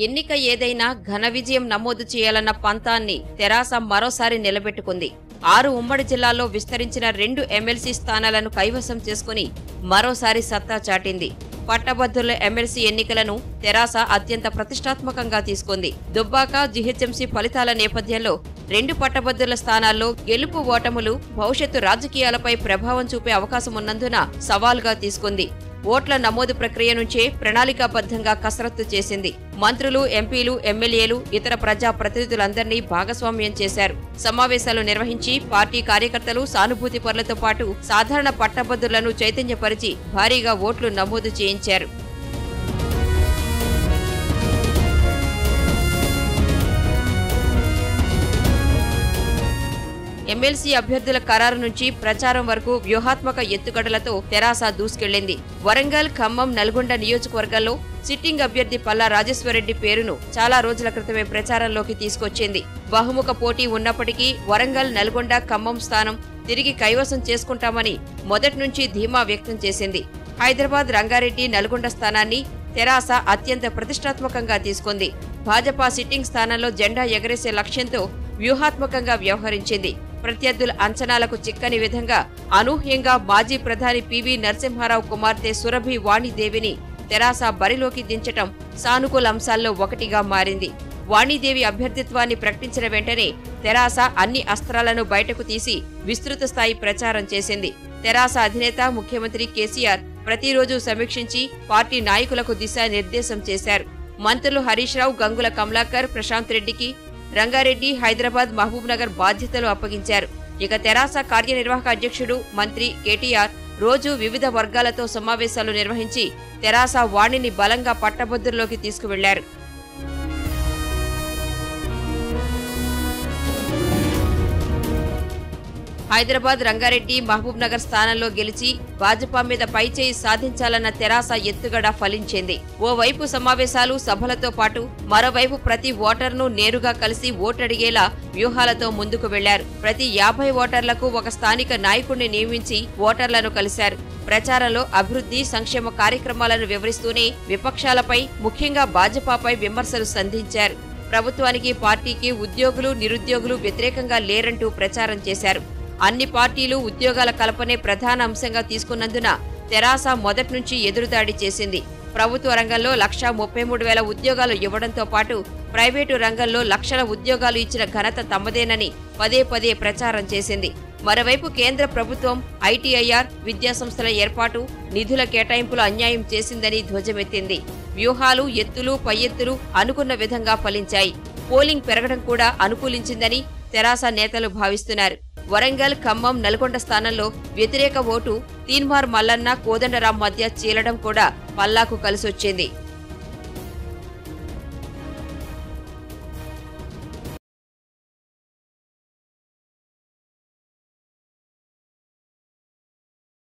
ఎన్నిక ఏదైనా ఘన విజయం నమోదు చేయాలన్న పంతాన్ని తెరాస మరోసారి నిలబెట్టుకుంది ఆరు ఉమ్మడి జిల్లాల్లో విస్తరించిన రెండు ఎమ్మెల్సీ స్థానాలను కైవసం చేసుకుని మరోసారి సత్తా చాటింది పట్టభద్రుల ఎమ్మెల్సీ ఎన్నికలను తెరాస అత్యంత ప్రతిష్టాత్మకంగా తీసుకుంది దుబ్బాక జీహెచ్ఎంసీ ఫలితాల నేపథ్యంలో రెండు పట్టభద్రుల స్థానాల్లో గెలుపు ఓటములు భవిష్యత్తు రాజకీయాలపై ప్రభావం చూపే అవకాశం ఉన్నందున సవాల్గా తీసుకుంది ఓట్ల నమోదు ప్రక్రియ నుంచే ప్రణాళికాబద్ధంగా కసరత్తు చేసింది మంత్రులు ఎంపీలు ఎమ్మెల్యేలు ఇతర ప్రజా ప్రతినిధులందరినీ భాగస్వామ్యం చేశారు సమావేశాలు నిర్వహించి పార్టీ కార్యకర్తలు సానుభూతి పరులతో పాటు సాధారణ పట్టభద్రులను చైతన్యపరిచి భారీగా ఓట్లు నమోదు చేయించారు ఎమ్మెల్సీ అభ్యర్థుల ఖరారు నుంచి ప్రచారం వరకు వ్యూహాత్మక ఎత్తుగడలతో తెరాస దూసుకెళ్లింది వరంగల్ ఖమ్మం నల్గొండ నియోజకవర్గాల్లో సిట్టింగ్ అభ్యర్థి పల్లా రాజేశ్వరరెడ్డి పేరును చాలా రోజుల క్రితమే ప్రచారంలోకి తీసుకొచ్చింది బహుముఖ పోటీ ఉన్నప్పటికీ వరంగల్ నల్గొండ ఖమ్మం స్థానం తిరిగి కైవసం చేసుకుంటామని మొదటి నుంచి ధీమా వ్యక్తం చేసింది హైదరాబాద్ రంగారెడ్డి నల్గొండ స్థానాన్ని తెరాస అత్యంత ప్రతిష్టాత్మకంగా తీసుకుంది భాజపా సిట్టింగ్ స్థానంలో జెండా ఎగరేసే లక్ష్యంతో వ్యూహాత్మకంగా వ్యవహరించింది ప్రత్యర్థుల అంచనాలకు చిక్కని విధంగా అనూహ్యంగా మాజీ ప్రధాని పివి నరసింహారావు కుమార్తె సురభి వాణిదేవిని తెరాస బరిలోకి దించటం సానుకూల అంశాల్లో ఒకటిగా మారింది వాణిదేవి అభ్యర్థిత్వాన్ని ప్రకటించిన వెంటనే తెరాస అన్ని అస్త్రాలను బయటకు తీసి విస్తృత స్థాయి ప్రచారం చేసింది తెరాస అధినేత ముఖ్యమంత్రి కేసీఆర్ ప్రతిరోజు సమీక్షించి పార్టీ నాయకులకు దిశానిర్దేశం చేశారు మంత్రులు హరీష్ రావు గంగుల కమలాకర్ ప్రశాంత్ రెడ్డికి రంగారెడ్డి హైదరాబాద్ మహబూబ్ నగర్ బాధ్యతలు అప్పగించారు ఇక తెరాస కార్యనిర్వాహక అధ్యక్షుడు మంత్రి కేటీఆర్ రోజు వివిధ వర్గాలతో సమావేశాలు నిర్వహించి తెరాస వాణిని బలంగా పట్టభద్రులోకి తీసుకువెళ్లారు హైదరాబాద్ రంగారెడ్డి మహబూబ్ నగర్ స్థానంలో గెలిచి భాజపా మీద పైచేయి సాధించాలన్న తెరాస ఎత్తుగడ ఫలించింది ఓవైపు సమావేశాలు సభలతో పాటు మరోవైపు ప్రతి ఓటర్ను నేరుగా కలిసి ఓటడిగేలా వ్యూహాలతో ముందుకు వెళ్లారు ప్రతి యాభై ఓటర్లకు ఒక స్థానిక నాయకుడిని నియమించి ఓటర్లను కలిశారు ప్రచారంలో అభివృద్ధి సంక్షేమ కార్యక్రమాలను వివరిస్తూనే విపక్షాలపై ముఖ్యంగా భాజపాపై విమర్శలు సంధించారు ప్రభుత్వానికి పార్టీకి ఉద్యోగులు నిరుద్యోగులు వ్యతిరేకంగా లేరంటూ ప్రచారం చేశారు అన్ని పార్టీలు ఉద్యోగాల కల్పనే ప్రధాన అంశంగా తీసుకున్నందున తెరాస మొదటి నుంచి ఎదురుదాడి చేసింది ప్రభుత్వ రంగంలో లక్షా ముప్పై మూడు వేల ఉద్యోగాలు ఇవ్వడంతో పాటు ప్రైవేటు రంగంలో లక్షల ఉద్యోగాలు ఇచ్చిన ఘనత తమదేనని పదే పదే ప్రచారం చేసింది మరోవైపు కేంద్ర ప్రభుత్వం ఐటీఐఆర్ విద్యాసంస్థల ఏర్పాటు నిధుల కేటాయింపులు అన్యాయం చేసిందని ధ్వజమెత్తింది వ్యూహాలు ఎత్తులు పై ఎత్తులు అనుకున్న విధంగా ఫలించాయి పోలింగ్ పెరగడం కూడా అనుకూలించిందని తెరాస నేతలు భావిస్తున్నారు వరంగల్ ఖమ్మం నల్గొండ స్థానంలో వ్యతిరేక ఓటు తీన్మార్ మల్లన్న కోదండరాం మధ్య చీలడం కూడా పల్లాకు కలిసొచ్చింది